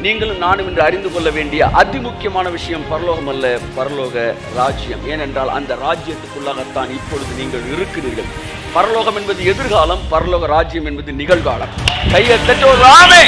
நீங்களும் நானும் என்று அறிந்து கொள்ள வேண்டிய அதிமுக்கியமான விஷயம் பரலோகம் அல்ல பரலோக ராஜ்யம் ஏனென்றால் அந்த ராஜ்யத்துக்குள்ளாகத்தான் இப்பொழுது நீங்கள் இருக்கிறீர்கள் பரலோகம் என்பது எதிர்காலம் பரலோக ராஜ்யம் என்பது நிகழ்காலம் கையை தட்டுவது ஆமே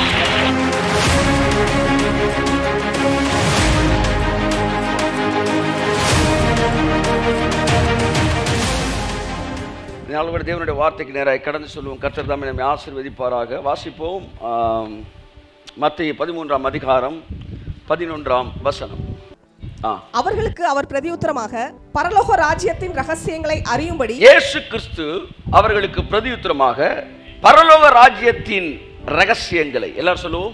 நால்வர் தேவனுடைய வார்த்தைக்கு நேராக கடந்து சொல்லுவோம் கர்த்தர் தாமே நம்மை ஆசீர்வதிப்பாராக வாசிப்போம் ஆம், மத்திய பதிமூன்றாம் அதிகாரம் பதினொன்றாம் வசனம் ஆ அவர்களுக்கு அவர் பிரதியுத்தரமாக பரலோக ராஜ்யத்தின் ரகசியங்களை அறியும்படி இயேசு கிறிஸ்து அவர்களுக்கு பிரதியுத்தரமாக பரலோக ராஜ்யத்தின் ரகசியங்களை எல்லாரும் சொல்லுவோம்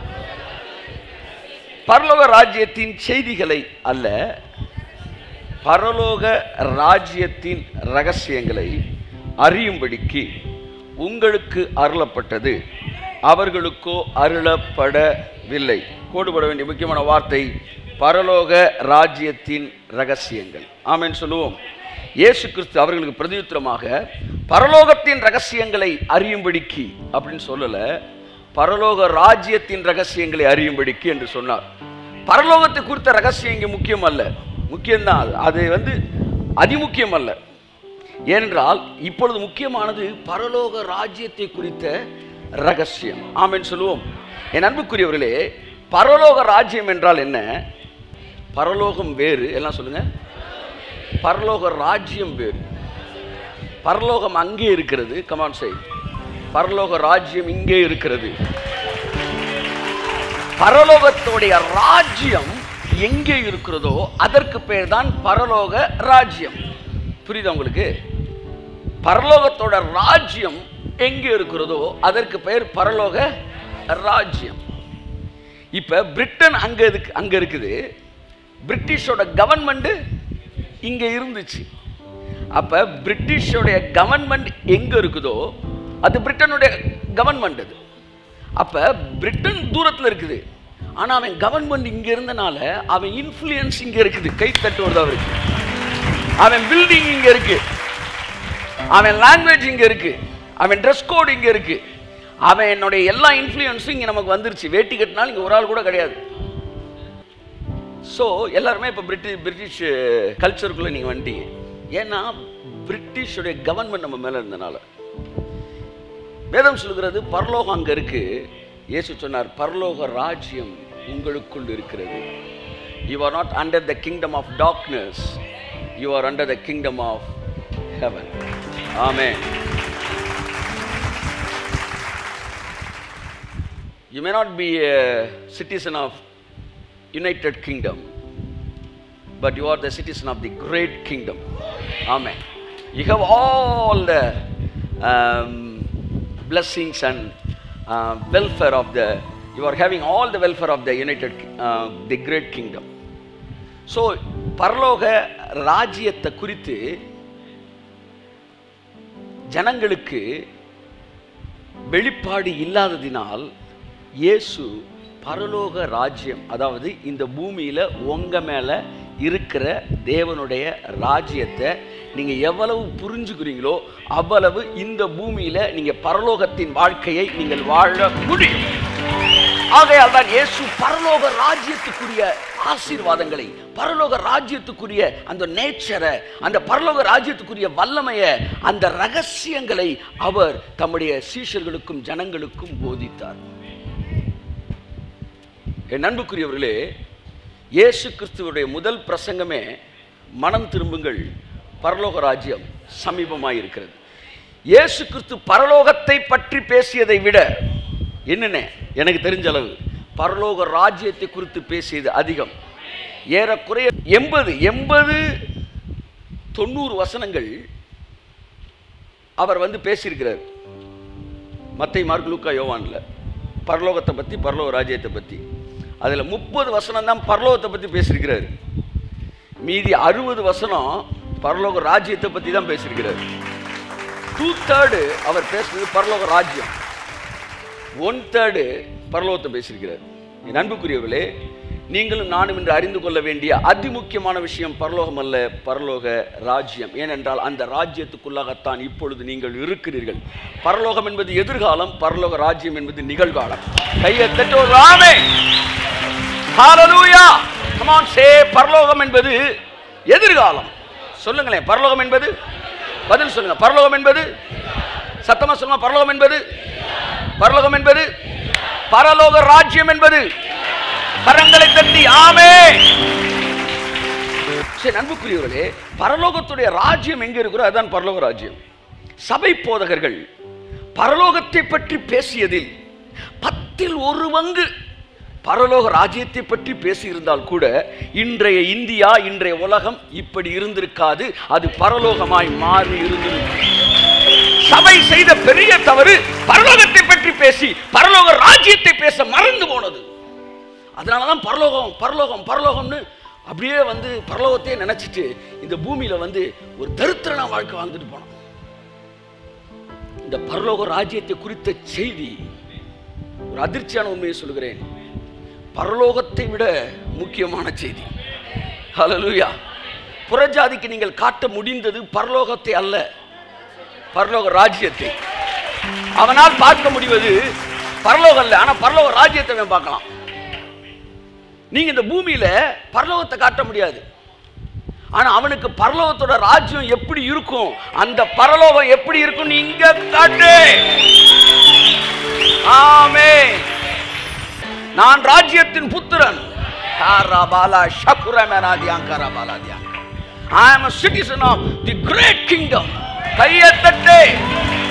பரலோக ராஜ்யத்தின் செய்திகளை அல்ல பரலோக ராஜ்யத்தின் ரகசியங்களை அறியும்படிக்கு உங்களுக்கு அருளப்பட்டது அவர்களுக்கோ அருளப்படவில்லை கோடுபட வேண்டிய முக்கியமான வார்த்தை பரலோக ராஜ்யத்தின் ரகசியங்கள் ஆமென் சொல்லுவோம் இயேசு கிறிஸ்து அவர்களுக்கு பிரதியுத்தரமாக பரலோகத்தின் ரகசியங்களை அறியும்படிக்கு அப்படின்னு சொல்லல பரலோக ராஜ்யத்தின் ரகசியங்களை அறியும்படிக்கு என்று சொன்னார் பரலோகத்தை குறித்த ரகசியம் இங்கே முக்கியம் அல்ல முக்கியம்தான் அது அது வந்து அதிமுக்கியம் அல்ல ஏனென்றால் இப்பொழுது முக்கியமானது பரலோக ராஜ்யத்தை குறித்த ரகசியம் ஆமென் சொல்லுவோம் என் அன்புக்குரியவர்களே பரலோக ராஜ்யம் என்றால் என்ன பரலோகம் வேறு எல்லாம் சொல்லுங்க பரலோக ராஜ்யம் வேறு பரலோகம் அங்கே இருக்கிறது கமான் செய் பரலோக ராஜ்யம் இங்கே இருக்கிறது பரலோகத்துடைய ராஜ்யம் எங்கே இருக்கிறதோ அதற்கு பேர் தான் பரலோக ராஜ்யம் புரியுதா உங்களுக்கு பரலோகத்தோட ராஜ்யம் எங்கே இருக்கிறதோ அதற்கு பெயர் பரலோக ராஜ்யம் இப்ப பிரிட்டன் அங்க இருக்கு அங்க இருக்குது பிரிட்டிஷோட கவர்மெண்ட் இங்க இருந்துச்சு அப்ப பிரிட்டிஷோடைய கவர்மெண்ட் எங்க இருக்குதோ அது பிரிட்டனுடைய கவர்மெண்ட் அது அப்ப பிரிட்டன் தூரத்துல இருக்குது ஆனா அவன் கவர்மெண்ட் இங்க இருந்தனால அவன் இன்ஃப்ளூயன்ஸ் இங்க இருக்குது கை தட்டுவது அவருக்கு அவன் பில்டிங் இங்க இருக்கு அவன் லாங்குவேஜ் இங்க இருக்கு அவன் ட்ரெஸ் கோட் இங்க இருக்கு அவன் என்னுடைய எல்லா இன்ஃப்ளூயன்ஸும் இங்க நமக்கு வந்துருச்சு வேட்டி கட்டினாலும் இங்க ஒரு ஆள் கூட கிடையாது ஸோ எல்லாருமே இப்போ பிரிட்டிஷ் பிரிட்டிஷ் கல்ச்சருக்குள்ளே நீங்கள் வந்துட்டீங்க ஏன்னா பிரிட்டிஷுடைய கவர்மெண்ட் நம்ம மேலே இருந்தனால வேதம் சொல்கிறது பரலோகம் அங்கே இருக்கு இயேசு சொன்னார் பரலோக ராஜ்யம் உங்களுக்குள் இருக்கிறது you are not under the kingdom of darkness you are under the kingdom of heaven ஆமே You may not be a citizen of United Kingdom, but you are the citizen of the great kingdom. Amen. You have all the um, blessings and uh, welfare of the, you are having all the welfare of the United, uh, the great kingdom. So பரலோக ராஜ்யத்தை குறித்து ஜனங்களுக்கு வெளிப்பாடு இல்லாததினால் இயேசு பரலோக ராஜ்யம் அதாவது இந்த பூமியில் உங்க மேலே இருக்கிற தேவனுடைய ராஜ்யத்தை நீங்கள் எவ்வளவு புரிஞ்சுக்கிறீங்களோ அவ்வளவு இந்த பூமியில் நீங்கள் பரலோகத்தின் வாழ்க்கையை நீங்கள் வாழ முடியும் ஆகையால் தான் இயேசு பரலோக ராஜ்யத்துக்குரிய ஆசீர்வாதங்களை பரலோக ராஜ்யத்துக்குரிய அந்த நேச்சரை அந்த பரலோக ராஜ்யத்துக்குரிய வல்லமையை அந்த ரகசியங்களை அவர் தம்முடைய சீஷர்களுக்கும் ஜனங்களுக்கும் போதித்தார் என் அன்புக்குரியவர்களே இயேசு கிறிஸ்துவுடைய முதல் பிரசங்கமே மனம் திரும்புங்கள் பரலோக ராஜ்யம் சமீபமாய் இருக்கிறது இயேசு கிறிஸ்து பரலோகத்தை பற்றி பேசியதை விட என்னென்ன எனக்கு தெரிஞ்ச அளவு பரலோக ராஜ்யத்தை குறித்து பேசியது அதிகம் ஏறக்குறைய எண்பது எண்பது தொண்ணூறு வசனங்கள் அவர் வந்து பேசியிருக்கிறார் மத்தை மார்க் லூக்கா யோவான்ல பரலோகத்தை பற்றி பரலோக ராஜ்யத்தை பற்றி அதில் முப்பது வசனம் தான் பரலோகத்தை பற்றி பேசியிருக்கிறார் மீதி அறுபது வசனம் பரலோக ராஜ்யத்தை பற்றி தான் பேசியிருக்கிறார் டூ தேர்டு அவர் பேசுனது பரலோக ராஜ்யம் ஒன் தேர்டு பரலோகத்தை பேசியிருக்கிறார் என் அன்புக்குரியவர்களே நீங்களும் நானும் என்று அறிந்து கொள்ள வேண்டிய அதிமுக்கியமான விஷயம் பரலோகம் அல்ல பரலோக ராஜ்யம் ஏனென்றால் அந்த ராஜ்யத்துக்குள்ளாகத்தான் இப்பொழுது நீங்கள் இருக்கிறீர்கள் பரலோகம் என்பது எதிர்காலம் பரலோக ராஜ்யம் என்பது நிகழ்காலம் கையை தட்டுவது ஆமே ஹalleluya come on say பரலோகம் என்பது எதிர்காலம் சொல்லுங்களேன் பரலோகம் என்பது பதில் சொல்லுங்க பரலோகம் என்பது சத்தமா சொல்லுங்க பரலோகம் என்பது பரலோகம் என்பது பரலோக ராஜ்யம் என்பது கரங்களை தட்டி ஆமே சரி அன்புக்குரியவர்களே பரலோகத்துடைய ராஜ்யம் எங்க இருக்கிறோ அதுதான் பரலோக ராஜ்யம் சபை போதகர்கள் பரலோகத்தை பற்றி பேசியதில் பத்தில் ஒரு பங்கு பரலோக ராஜ்யத்தை பற்றி பேசியிருந்தால் கூட இன்றைய இந்தியா இன்றைய உலகம் இப்படி இருந்திருக்காது அது பரலோகமாய் மாறி இருந்திருக்கும் சபை செய்த பெரிய தவறு பரலோகத்தை பற்றி பேசி பரலோக ராஜ்யத்தை பேச மறந்து போனது அதனால தான் பரலோகம் பரலோகம் பரலோகம்னு அப்படியே வந்து பரலோகத்தையே நினைச்சிட்டு இந்த பூமியில வந்து ஒரு தரித்திரன வாழ்க்கை வாழ்ந்துட்டு போனோம் இந்த பரலோக ராஜ்யத்தை குறித்த செய்தி ஒரு அதிர்ச்சியான உண்மையை சொல்கிறேன் பரலோகத்தை விட முக்கியமான செய்தி ஹalleluya புறஜாதிக்கு நீங்கள் காட்ட முடிந்தது பரலோகத்தை அல்ல பரலோக ராஜ்யத்தை அவனால் பார்க்க முடிவது பரலோகம் அல்ல ஆனா பரலோக ராஜ்யத்தை அவன் பார்க்கலாம் நீங்க இந்த பூமியில பரலோகத்தை காட்ட முடியாது ஆனா அவனுக்கு பரலோகத்தோட ராஜ்யம் எப்படி இருக்கும் அந்த பரலோகம் எப்படி இருக்கும் நீங்க காட்டு ஆமே நான் ராஜ்யத்தின் புத்திரன் காராபாலா ஷகுரமேனாதியாங்கராபாலாதியாங்க I am a citizen of the great kingdom கையை தட்டு